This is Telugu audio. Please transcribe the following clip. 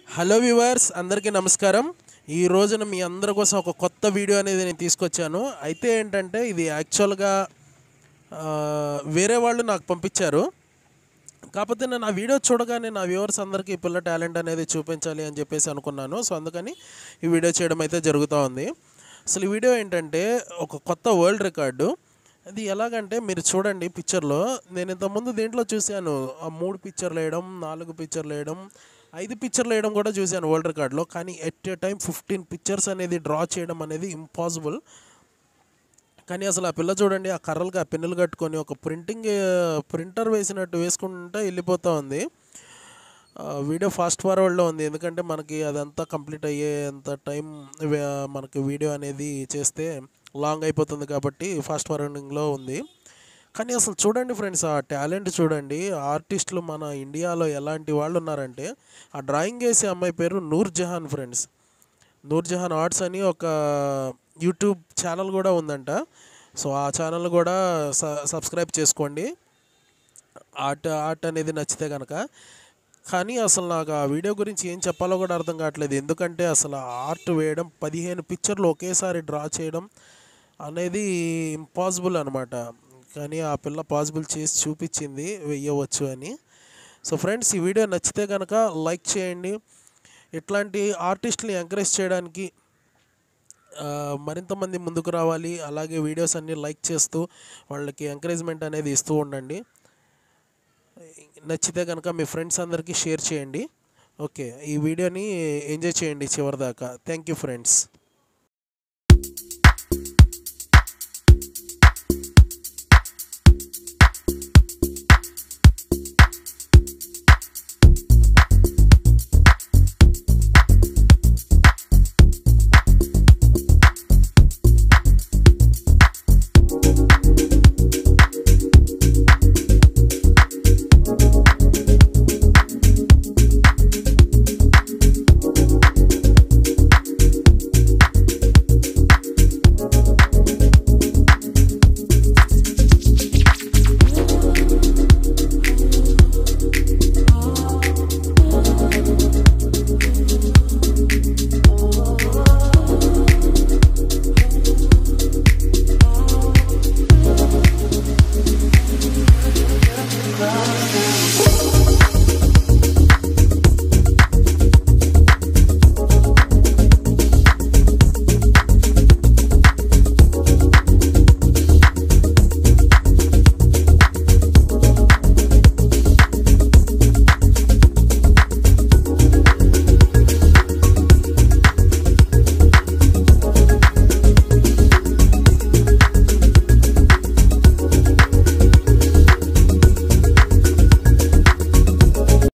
హలో వ్యూవర్స్ అందరికీ నమస్కారం ఈ రోజున మీ అందరి కోసం ఒక కొత్త వీడియో అనేది నేను తీసుకొచ్చాను అయితే ఏంటంటే ఇది యాక్చువల్గా ఆ, వేరే వాళ్ళు నాకు పంపించారు కాకపోతే నేను ఆ వీడియో చూడగానే నా వ్యూవర్స్ అందరికీ ఈ పిల్ల టాలెంట్ అనేది చూపించాలి అని చెప్పేసి అనుకున్నాను సో అందుకని ఈ వీడియో చేయడం అయితే జరుగుతూ ఉంది అసలు ఈ వీడియో ఏంటంటే ఒక కొత్త వరల్డ్ రికార్డు అది ఎలాగంటే మీరు చూడండి పిక్చర్లో నేను ఇంతకుముందు దీంట్లో చూశాను ఆ మూడు పిక్చర్లు వేయడం నాలుగు పిక్చర్లు వేయడం ఐదు పిక్చర్లు వేయడం కూడా చూశాను వరల్డ్ రికార్డులో కానీ at a time fifteen pictures అనేది డ్రా చేయడం అనేది ఇంపాసిబుల్ కానీ అసలు ఆ పిల్ల చూడండి ఆ కర్రలుగా ఆ పెన్నులు కట్టుకొని ఒక ప్రింటింగ్ ప్రింటర్ వేసినట్టు వేసుకుంటే వెళ్ళిపోతూ ఉంది ఆ, వీడియో ఫాస్ట్ ఫార్వర్డ్లో ఉంది ఎందుకంటే మనకి అదంతా కంప్లీట్ అయ్యేంత టైం వే- మనకి వీడియో అనేది చేస్తే లాంగ్ అయిపోతుంది కాబట్టి ఫాస్ట్ ఫార్వర్డింగ్లో ఉంది కానీ అసలు చూడండి ఫ్రెండ్స్ ఆ టాలెంట్ చూడండి ఆర్టిస్టులు మన ఇండియాలో ఎలాంటి వాళ్ళు ఉన్నారంటే ఆ డ్రాయింగ్ వేసే అమ్మాయి పేరు నూర్ జహాన్ ఫ్రెండ్స్ నూర్జహాన్ ఆర్ట్స్ అని ఒక యూట్యూబ్ ఛానల్ కూడా ఉందంట సో ఆ ఛానల్ కూడా స- సబ్స్క్రైబ్ చేసుకోండి ఆర్ట్ ఆర్ట్ అనేది నచ్చితే కనుక కానీ అసలు నాకు ఆ వీడియో గురించి ఏం చెప్పాలో కూడా అర్థం కావట్లేదు ఎందుకంటే అసలు ఆ ఆర్ట్ వేయడం పదిహేను పిక్చర్లు ఒకేసారి డ్రా చేయడం అనేది ఇంపాసిబుల్ అనమాట కానీ ఆ పిల్ల పాసిబుల్ చేసి చూపించింది వెయ్యవచ్చు అని సో ఫ్రెండ్స్ ఈ వీడియో నచ్చితే కనుక లైక్ చేయండి ఇట్లాంటి ఆర్టిస్ట్ని ఎంకరేజ్ చేయడానికి ఆ, మరింత మంది ముందుకు రావాలి అలాగే వీడియోస్ అన్ని లైక్ చేస్తూ వాళ్ళకి ఎంకరేజ్మెంట్ అనేది ఇస్తూ ఉండండి నచ్చితే కనుక మీ ఫ్రెండ్స్ అందరికీ షేర్ చేయండి ఓకే ఈ వీడియోని ఎంజాయ్ చేయండి చివరిదాకా థ్యాంక్ యూ ఫ్రెండ్స్